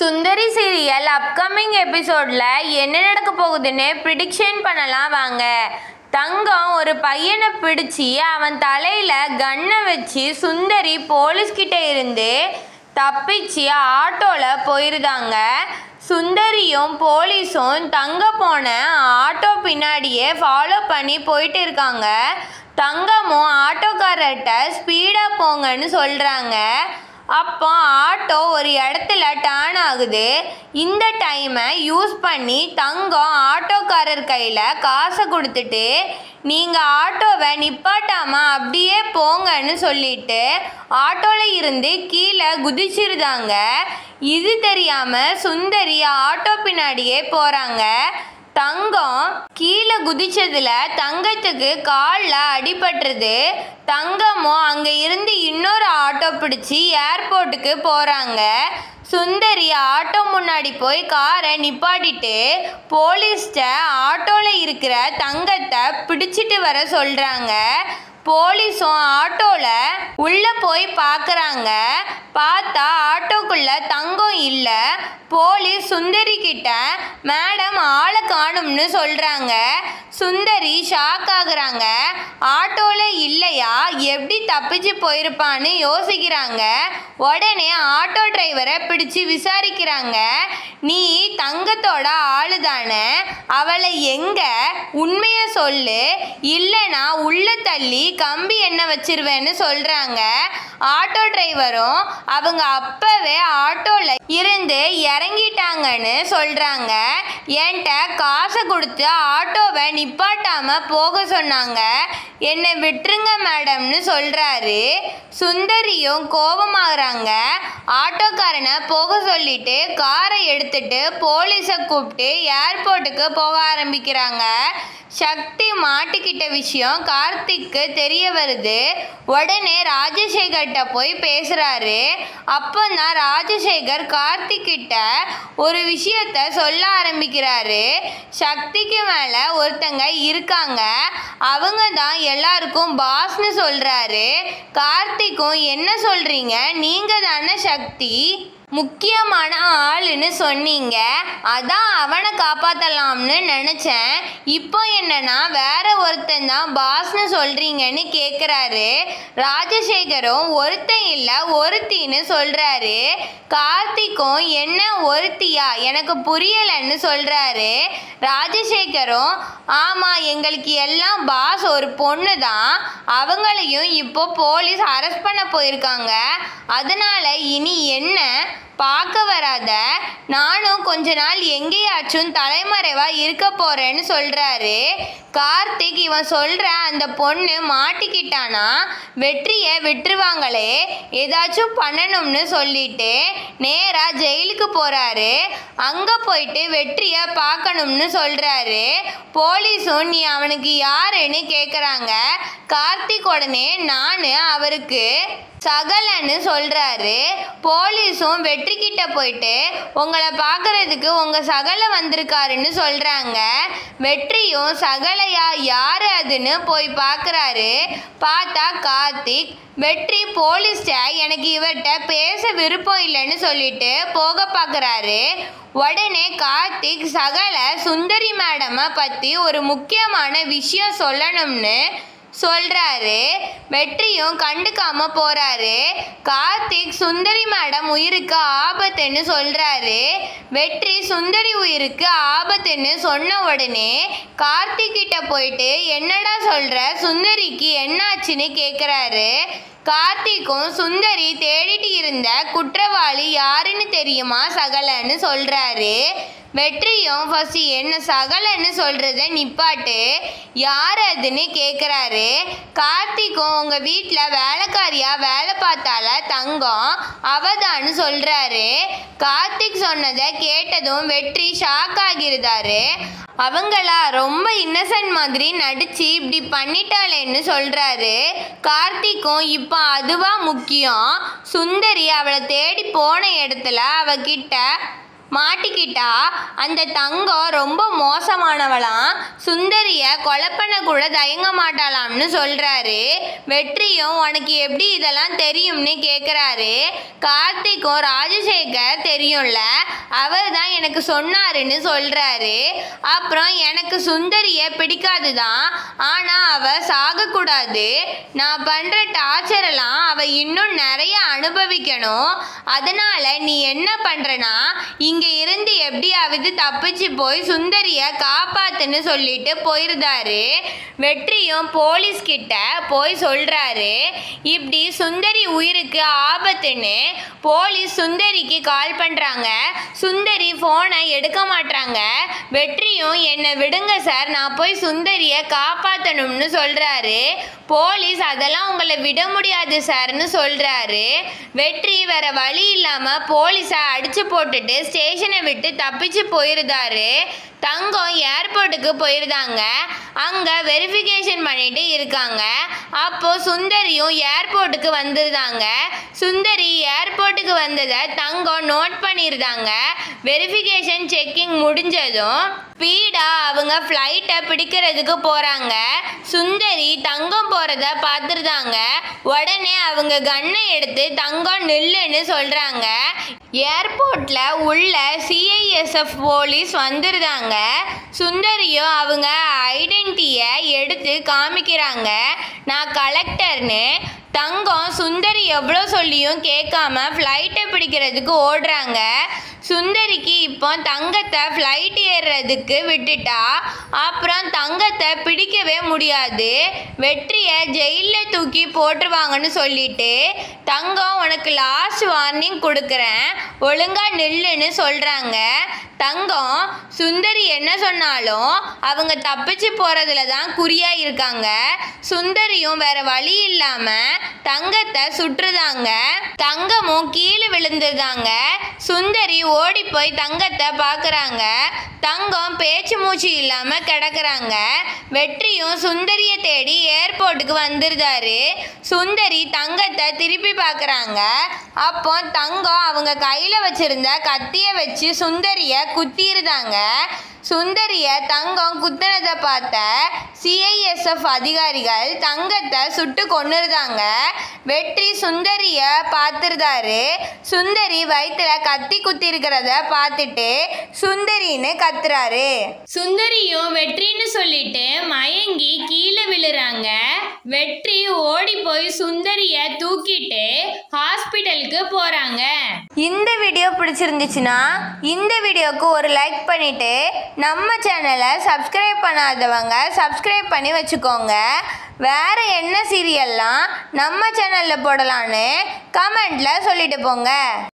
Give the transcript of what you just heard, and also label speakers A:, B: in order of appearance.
A: சுந்தரி serial upcoming எபிசோடில் என்ன நடக்க போகுதுன்னு ப்ரிடிக்ஷன் பண்ணலாம் வாங்க தங்கம் ஒரு பையனை பிடிச்சி அவன் தலையில் கன்னை வச்சு சுந்தரி போலீஸ்கிட்ட இருந்து தப்பிச்சு ஆட்டோவில் போயிருந்தாங்க சுந்தரியும் போலீஸும் தங்க போன ஆட்டோ பின்னாடியே ஃபாலோ பண்ணி போயிட்டு இருக்காங்க தங்கமும் ஆட்டோக்காரர்கிட்ட ஸ்பீடாக போங்கன்னு சொல்கிறாங்க அப்போ ஆட்டோ ஒரு இடத்துல டர்ன் ஆகுது இந்த டைமை யூஸ் பண்ணி தங்கம் ஆட்டோக்காரர் கையில் காசை கொடுத்துட்டு நீங்கள் ஆட்டோவை நிப்பாட்டாமல் அப்படியே போங்கன்னு சொல்லிட்டு ஆட்டோவில் இருந்து கீழே குதிச்சிருந்தாங்க இது தெரியாமல் சுந்தரி ஆட்டோ பின்னாடியே போகிறாங்க தங்கம் கீழே குதிச்சதுல தங்கத்துக்கு காலில் அடிபட்டுருது தங்கமும் அங்கே இருந்து இன்னொரு ஆட்டோ பிடிச்சி ஏர்போர்ட்டுக்கு போகிறாங்க சுந்தரி ஆட்டோ முன்னாடி போய் காரை நிப்பாட்டிட்டு போலீஸ்கிட்ட ஆட்டோவில் இருக்கிற தங்கத்தை பிடிச்சிட்டு வர சொல்கிறாங்க போலீஸும் ஆட்டோவில் உள்ளே போய் பார்க்குறாங்க பார்த்தா ஆட்டோக்குள்ளே தங்கம் இல்லை போலீஸ் சுந்தரி கிட்ட மேடம் ஆளை காணும்னு சொல்கிறாங்க சுந்தரி ஷாக் ஆகுறாங்க ஆட்டோவில் இல்லையா எப்படி தப்பிச்சு போயிருப்பான்னு யோசிக்கிறாங்க உடனே ஆட்டோ டிரைவரை பிடிச்சு விசாரிக்கிறாங்க நீ தங்கத்தோட ஆளு தானே அவளை எங்க உண்மையை சொல்லு இல்லைனா உள்ள தள்ளி கம்பி என்ன வச்சிருவேன்னு சொல்றாங்க ஆட்டோ டிரைவரும் அவங்க அப்பவே ஆட்டோல இருந்து இறங்கிட்டாங்கன்னு சொல்றாங்க என்கிட்ட காசை கொடுத்து ஆட்டோவை நிப்பாட்டாம போக சொன்னாங்க என்னை விட்டுருங்க மேடம்னு சொல்றாரு சுந்தரியும் கோபமாகறாங்க ஆட்டோக்காரனை போக சொல்லிட்டு காரை எடுத்துட்டு போலீஸை கூப்பிட்டு ஏர்போர்ட்டுக்கு போக ஆரம்பிக்கிறாங்க சக்தி மாட்டிக்கிட்ட விஷயம் கார்த்திக்கு தெரிய வருது உடனே ராஜசேகர்கிட்ட போய் பேசுறாரு அப்பந்தான் ராஜசேகர் கார்த்திக் கிட்ட ஒரு விஷயத்த சொல்ல ஆரம்பிக்கிறாரு சக்திக்கு மேல ஒருத்தங்க இருக்காங்க அவங்க தான் எல்லாருக்கும் பாஸ்னு சொல்றாரு கார்த்திக்கும் என்ன சொல்றீங்க நீங்க தானே சக்தி முக்கியமான ஆளுன்னு சொன்னீங்க அதான் அவனை காப்பாற்றலாம்னு நினச்சேன் இப்போ என்னன்னா வேற ஒருத்தன் தான் பாஸ்னு சொல்கிறீங்கன்னு கேட்குறாரு ராஜசேகரும் ஒருத்தன் இல்லை ஒருத்தின்னு சொல்கிறாரு கார்த்திக்கும் என்ன ஒருத்தியா எனக்கு புரியலைன்னு சொல்கிறாரு ராஜசேகரும் ஆமாம் எங்களுக்கு எல்லாம் பாஸ் ஒரு பொண்ணு தான் அவங்களையும் இப்போ போலீஸ் அரெஸ்ட் பண்ண போயிருக்காங்க அதனால இனி என்ன பார்க்க வராத நானும் கொஞ்ச நாள் எங்கேயாச்சும் தலைமறைவா இருக்க போறேன்னு சொல்றாரு கார்த்திக் இவன் சொல்ற அந்த பொண்ணு மாட்டிக்கிட்டானா வெற்றியை விட்டுருவாங்களே ஏதாச்சும் பண்ணணும்னு சொல்லிட்டு நேரா ஜெயிலுக்கு போறாரு அங்க போயிட்டு வெற்றியை பார்க்கணும்னு சொல்றாரு போலீஸும் நீ அவனுக்கு யாருன்னு கேட்குறாங்க கார்த்திக் உடனே நான் அவருக்கு சகலன்னு சொல்றாரு போலீஸும் வெற்றி கிட்ட போயிட்டு உங்களை பார்க்கறதுக்கு உங்க சகல வந்திருக்காருன்னு சொல்றாங்க வெற்றியும் சகலையா யாரு அதுன்னு போய் பார்க்கறாரு பார்த்தா கார்த்திக் வெற்றி போலீஸ்ட எனக்கு இவர்கிட்ட பேச விருப்பம் இல்லைன்னு சொல்லிட்டு போக பார்க்கறாரு உடனே கார்த்திக் சகல சுந்தரி மேடமை பற்றி ஒரு முக்கியமான விஷயம் சொல்லணும்னு சொல்றாரு வெற்றியும் கண்டுக்காம போறாரு கார்த்திக் சுந்தரி மேடம் உயிருக்கு ஆபத்துன்னு சொல்றாரு வெற்றி சுந்தரி உயிருக்கு ஆபத்துன்னு சொன்ன உடனே கார்த்திக் கிட்ட போயிட்டு என்னடா சொல்ற சுந்தரிக்கு என்னாச்சுன்னு கேக்குறாரு கார்த்திக்கும் சுந்தரி தேடிட்டு இருந்த குற்றவாளி யாருன்னு தெரியுமா சகலன்னு சொல்றாரு வெற்றியும் ஃபர்ஸ்ட் என்ன சகலன்னு சொல்கிறத நிப்பாட்டு யார் அதுன்னு கேட்குறாரு கார்த்திக்கும் உங்கள் வீட்டில் வேலைக்காரியாக வேலை பார்த்தால தங்கம் அவதான்னு சொல்கிறாரு கார்த்திக் சொன்னதை கேட்டதும் வெற்றி ஷாக் ஆகிருந்தாரு அவங்களா ரொம்ப இன்னசென்ட் மாதிரி நடிச்சு இப்படி பண்ணிட்டாளேன்னு சொல்றாரு கார்த்திக்கும் இப்போ அதுவா முக்கியம் சுந்தரி அவளை தேடி போன இடத்துல அவகிட்ட மாட்டிக்கிட்டா அந்த தங்கம் ரொம்ப மோசமானவளாம் சுந்தரிய கொலை பண்ண கூட தயங்க மாட்டாளாம்னு சொல்றாரு வெற்றியும் உனக்கு எப்படி இதெல்லாம் தெரியும்னு கேட்குறாரு கார்த்திக்கும் ராஜசேகர் தெரியும்ல அவர் தான் எனக்கு சொன்னாருன்னு சொல்றாரு அப்புறம் எனக்கு சுந்தரிய பிடிக்காது தான் ஆனா அவ சாகக்கூடாது நான் பண்ற டார்ச்சர் எல்லாம் அவ இன்னும் நிறைய அனுபவிக்கணும் அதனால நீ என்ன பண்றனா இங்க இருந்து எப்படியாவது தப்பிச்சு போய் சுந்தரிய காப்பாத்துன்னு சொல்லிட்டு போயிருந்தாரு வெற்றியும் போலீஸ் கிட்ட போய் சொல்றாரு இப்படி சுந்தரி உயிருக்கு ஆபத்துன்னு போலீஸ் சுந்தரிக்கு கால் பண்றாங்க சுந்தரி போனை எடுக்க மாட்றாங்க வெற்றியும் என்னை விடுங்க சார் நான் போய் சுந்தரிய காப்பாத்தணும்னு சொல்றாரு போலீஸ் அதெல்லாம் உங்களை விட முடியாது சார்னு சொல்றாரு வெற்றி வேற வழி இல்லாம போலீஸை அடிச்சு போட்டுட்டு ஸ்டேஷனை விட்டு தப்பிச்சு போயிருந்தாரு தங்கம் ஏர்போர்ட்டுக்கு போயிருந்தாங்க அங்க வெரிஃபிகேஷன் பண்ணிட்டு இருக்காங்க அப்போ சுந்தரியும் ஏர்போர்ட்டுக்கு வந்திருந்தாங்க சுந்தரி ஏர்போர்ட்டுக்கு வந்ததை தங்கம் நோட் பண்ணியிருந்தாங்க வெரிஃபிகேஷன் செக்கிங் முடிஞ்சதும் ஸ்பீடா அவங்க ஃப்ளைட்டை பிடிக்கிறதுக்கு போறாங்க சுந்தரி தங்கம் போறத பார்த்துருந்தாங்க உடனே அவங்க கன்னை எடுத்து தங்கம் நில்லுன்னு சொல்றாங்க ஏர்போர்ட்ல உள்ள சிஐஎஸ்எஃப் போலீஸ் வந்துருந்தாங்க சுந்தரியும் அவங்க ஐடென்டிட்டியை எடுத்து காமிக்கிறாங்க நான் கலெக்டர்னு தங்கம் சுந்தரி எவ்வளோ சொல்லியும் கேட்காம ஃப்ளைட்டை பிடிக்கிறதுக்கு ஓடுறாங்க சுந்தரிக்கு இப்போ தங்கத்தை ஃப்ளைட் ஏறுறதுக்கு விட்டுட்டா அப்புறம் தங்கத்தை பிடிக்கவே முடியாது வெற்றியை ஜெயிலில் தூக்கி போட்டுருவாங்கன்னு சொல்லிட்டு தங்கம் உனக்கு லாஸ்ட் வார்னிங் கொடுக்குறேன் ஒழுங்கா நில்லுன்னு சொல்கிறாங்க தங்கம் சுந்தரி என்ன சொன்னாலும் அவங்க தப்பிச்சு போகிறதுல தான் குறியாக இருக்காங்க சுந்தரியும் வேற வழி இல்லாமல் தங்கத்தை சுற்றுதாங்க தங்கமும் கீழே விழுந்துதாங்க சுந்தரி ஓடி போய் தங்கத்தை பார்க்குறாங்க தங்கம் பேச்சு மூச்சு இல்லாமல் கிடக்குறாங்க வெற்றியும் சுந்தரியை தேடி ஏர்போர்ட்டுக்கு வந்துருந்தாரு சுந்தரி தங்கத்தை திருப்பி பார்க்குறாங்க அப்போ தங்கம் அவங்க கையில் வச்சிருந்த கத்தியை வச்சு சுந்தரியை குத்திருந்தாங்க சுந்தரிய தங்கம் குத்துனதை பார்த்த சிஐஎஸ்எஃப் அதிகாரிகள் தங்கத்தை சுட்டு கொன்னுருந்தாங்க வெற்றி சுந்தரிய பார்த்துருந்தாரு சுந்தரி வயிற்றுல கத்தி குத்தி இருக்கிறத பார்த்துட்டு சுந்தரின்னு கத்துறாரு
B: சுந்தரியும் வெற்றின்னு சொல்லிட்டு மயங்கி கீழே விழுறாங்க வெற்றி ஓடி போய் சுந்தரிய தூக்கிட்டு ஹாஸ்பிட்டலுக்கு போறாங்க
A: இந்த வீடியோ பிடிச்சிருந்துச்சுன்னா இந்த வீடியோக்கு ஒரு லைக் பண்ணிட்டு நம்ம சேனலை சப்ஸ்கிரைப் பண்ணாதவங்க சப்ஸ்கிரைப் பண்ணி வச்சுக்கோங்க வேற என்ன சீரியல்லாம் நம்ம சேனலில் போடலான்னு கமெண்ட்ல சொல்லிட்டு போங்க